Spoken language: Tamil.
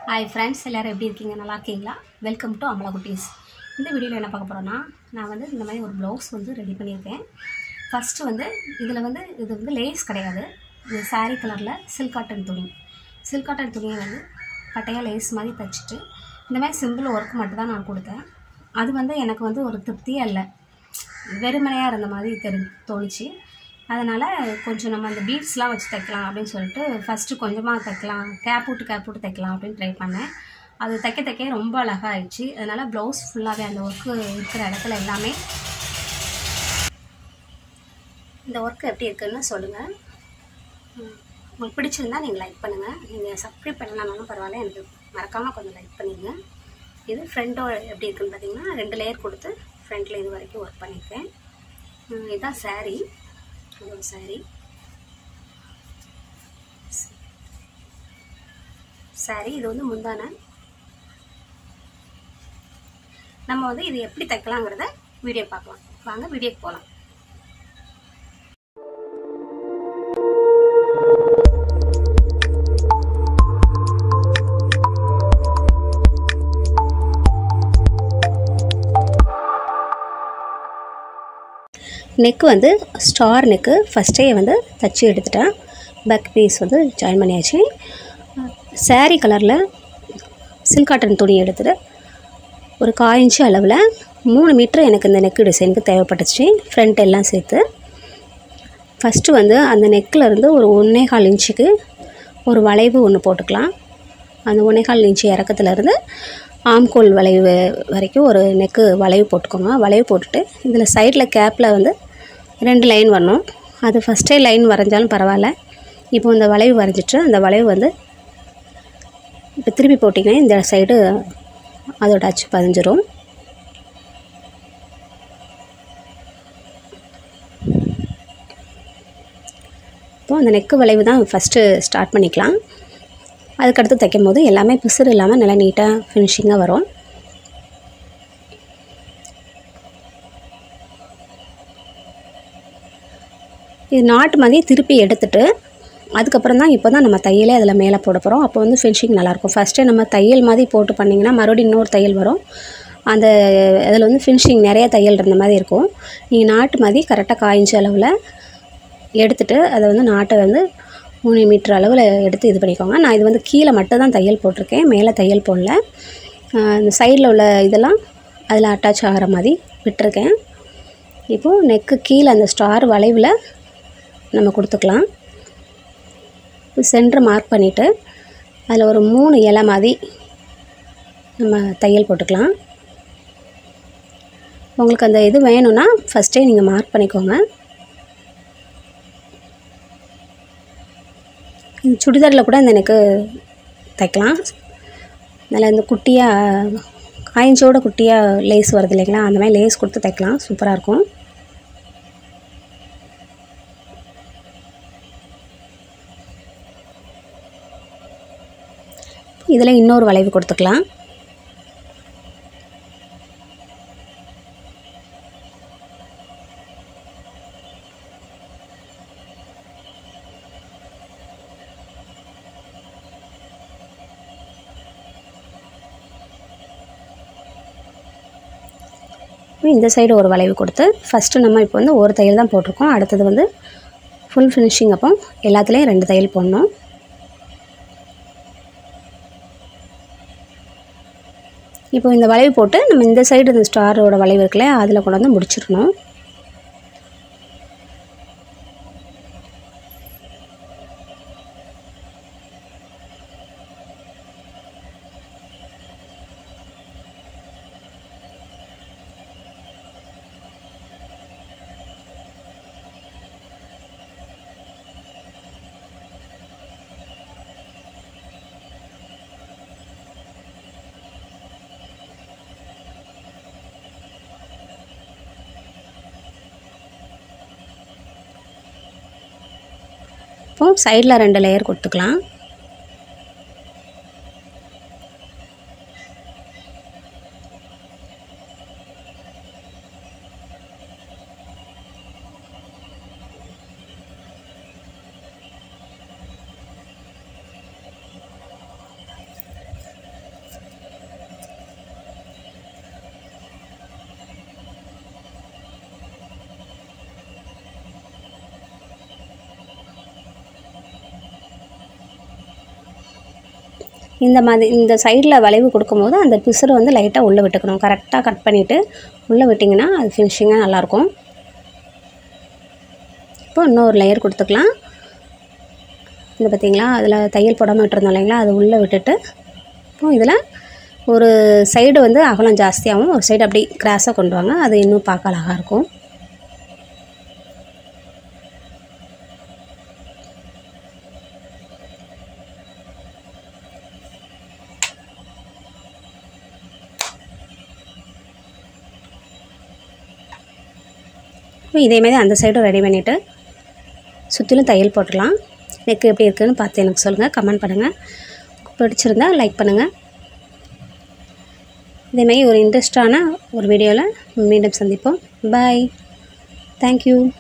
ஹாய் ஃப்ரெண்ட்ஸ் எல்லோரும் எப்படி இருக்கீங்க நல்லா இருக்கீங்களா வெல்கம் டு அமலா குட்டீஸ் இந்த வீடியோவில் என்ன பார்க்க போகிறோன்னா நான் வந்து இந்த மாதிரி ஒரு ப்ளவுஸ் வந்து ரெடி பண்ணியிருக்கேன் ஃபஸ்ட்டு வந்து இதில் வந்து இது வந்து லேஸ் கிடையாது இது saree கலரில் சில்க் காட்டன் துணி சில்க் காட்டன் துணியை வந்து பட்டையாக லேஸ் மாதிரி தைச்சிட்டு இந்த மாதிரி சிம்பிள் ஒர்க் மட்டும் தான் நான் கொடுத்தேன் அது வந்து எனக்கு வந்து ஒரு திருப்தியே இல்லை வெறுமனையாக இருந்த மாதிரி தெரி தோணுச்சு அதனால் கொஞ்சம் நம்ம அந்த பீட்ஸ்லாம் வச்சு தைக்கலாம் அப்படின்னு சொல்லிட்டு ஃபஸ்ட்டு கொஞ்சமாக தைக்கலாம் கேப் விட்டு கேப் விட்டு தைக்கலாம் அப்படின்னு ட்ரை பண்ணேன் அது தைக்க தைக்க ரொம்ப அழகாக ஆயிடுச்சு அதனால் ப்ளவுஸ் ஃபுல்லாகவே அந்த ஒர்க்கு இருக்கிற இடத்துல எல்லாமே இந்த ஒர்க்கு எப்படி இருக்குன்னு சொல்லுங்கள் ம், உங்களுக்கு பிடிச்சிருந்தா நீங்கள் லைக் பண்ணுங்கள் நீங்கள் சப்ஸ்கிரைப் பண்ணலனாலும் பரவாயில்ல எனக்கு மறக்காமல் கொஞ்சம் லைக் பண்ணிடுங்க இது ஃப்ரண்ட்டோ எப்படி இருக்குன்னு பார்த்தீங்கன்னா ரெண்டு லேயர் கொடுத்து ஃப்ரண்ட்டில் இது வரைக்கும் ஒர்க் பண்ணியிருக்கேன் ம், இதுதான் saree இது ஒரு saree saree இது வந்து முந்தான நம்ம வந்து இது எப்படி தைக்கலாங்கிறத வீடியோ பார்க்கலாம் வாங்க வீடியோக்கு போகலாம் நெக் வந்து ஸ்டார் நெக்கு ஃபஸ்ட்டே வந்து தச்சு எடுத்துட்டேன் பேக் பீஸ் வந்து ஜாயின் பண்ணியாச்சு saree கலரில் சில்க் காட்டன் துணி எடுத்துட்டு ஒரு கால் இன்ச்சு அளவில் மூணு மீட்டர் எனக்கு இந்த நெக்கு டிசைனுக்கு தேவைப்பட்டுச்சு ஃப்ரண்ட் எல்லாம் சேர்த்து ஃபஸ்ட்டு வந்து அந்த நெக்கில் இருந்து ஒரு ஒன்றே கால் இன்ச்சுக்கு ஒரு வளைவு ஒன்று போட்டுக்கலாம் அந்த ஒன்றே கால் இன்ச்சு இறக்கத்துலேருந்து ஆம்கோல் வளைவு வரைக்கும் ஒரு நெக்கு வளைவு போட்டுக்கோங்க வளைவு போட்டுட்டு இதில் சைடில் கேப்பில் வந்து ரெண்டு லைன் வரணும் அது ஃபஸ்ட்டே லைன் வரைஞ்சாலும் பரவாயில்ல இப்போ இந்த வளைவு வரைஞ்சிட்டு அந்த வளைவு வந்து இப்போ திருப்பி போட்டிங்கன்னா இந்த சைடு அதோட அச்சு பதிஞ்சிரும் இப்போ அந்த நெக்கு வளைவு தான் ஃபஸ்ட்டு ஸ்டார்ட் பண்ணிக்கலாம் அதுக்கடுத்து தைக்கும் போது எல்லாமே பிசுறு இல்லாமல் நல்லா நீட்டாக ஃபினிஷிங்காக வரும் இது நாட்டு மாதிரி திருப்பி எடுத்துட்டு அதுக்கப்புறம் தான் இப்போ தான் நம்ம தையலே அதில் மேலே போட போகிறோம் அப்போ வந்து ஃபினிஷிங் நல்லாயிருக்கும் ஃபஸ்ட்டே நம்ம தையல் மாதிரி போட்டு பண்ணிங்கன்னா மறுபடியும் இன்னொரு தையல் வரும் அந்த அதில் வந்து ஃபினிஷிங் நிறைய தையல் இருந்த மாதிரி இருக்கும் நீங்கள் நாட்டு மாதிரி கரெக்டாக காய்ஞ்ச அளவில் எடுத்துட்டு அதை வந்து நாட்டை வந்து மூணு மீட்டர் அளவில் எடுத்து இது பண்ணிக்கோங்க நான் இது வந்து கீழே மட்டும் தான் தையல் போட்டிருக்கேன் மேலே தையல் போடல ஆஹ் இந்த சைடில் உள்ள இதெல்லாம் அதில் அட்டாச் ஆகிற மாதிரி விட்டுருக்கேன் இப்போது நெக்கு கீழே அந்த ஸ்டார் வளைவில் நம்ம கொடுத்துக்கலாம் சென்டர் மார்க் பண்ணிவிட்டு அதில் ஒரு மூணு இலை மாதிரி நம்ம தையல் போட்டுக்கலாம் உங்களுக்கு அந்த இது வேணும்னா ஃபஸ்ட்டே நீங்கள் மார்க் பண்ணிக்கோங்க இந்த சுடிதாரில் கூட இந்த எனக்கு தைக்கலாம் அதில் இந்த குட்டியாக காய்ஞ்சோட குட்டியாக லேஸ் வருது இல்லைங்களா அந்த மாதிரி லேஸ் கொடுத்து தைக்கலாம் சூப்பராக இருக்கும் இதில் இன்னொரு வளைவு கொடுத்துக்கலாம் இந்த சைடு ஒரு வளைவு கொடுத்து ஃபஸ்ட்டு நம்ம இப்போ வந்து ஒரு தையல் தான் போட்டிருக்கோம் அடுத்தது வந்து ஃபுல் ஃபினிஷிங் அப்போ எல்லாத்துலேயும் ரெண்டு தையல் போடணும் இப்போ இந்த வளைவு போட்டு நம்ம இந்த சைடு இந்த ஸ்டாரோட வளைவு இருக்குல்ல அதில் கொண்டு வந்து முடிச்சிடணும் இப்போ சைடில் ரெண்டு லேயர் கொடுத்துக்கலாம் இந்த மாதிரி இந்த சைடில் வளைவு கொடுக்கும்போது அந்த பிசுறு வந்து லைட்டாக உள்ளே விட்டுக்கணும் கரெக்டாக கட் பண்ணிவிட்டு உள்ளே விட்டிங்கன்னா அது ஃபினிஷிங்காக நல்லாயிருக்கும் இப்போ இன்னொரு லேயர் கொடுத்துக்கலாம் இது பார்த்தீங்களா அதில் தையல் போடாமல் விட்டுருந்தோம் இல்லைங்களா அது உள்ளே விட்டுட்டு இப்போ இதில் ஒரு சைடு வந்து அகலம் ஜாஸ்தியாகவும் ஒரு சைடு அப்படி கிராஸாக கொண்டு வாங்க அது இன்னும் பார்க்க அழகாக இருக்கும் இப்போ இதே மாதிரி அந்த சைடும் ரெடி பண்ணிவிட்டு சுற்றிலும் தையல் போட்டுடலாம் நெக்கு எப்படி இருக்குன்னு பார்த்து எனக்கு சொல்லுங்கள் கமெண்ட் பண்ணுங்கள் பிடிச்சிருந்தா லைக் பண்ணுங்கள் இதேமாதிரி ஒரு இன்ட்ரெஸ்டான ஒரு வீடியோவில் மீண்டும் சந்திப்போம் பாய் தேங்க்யூ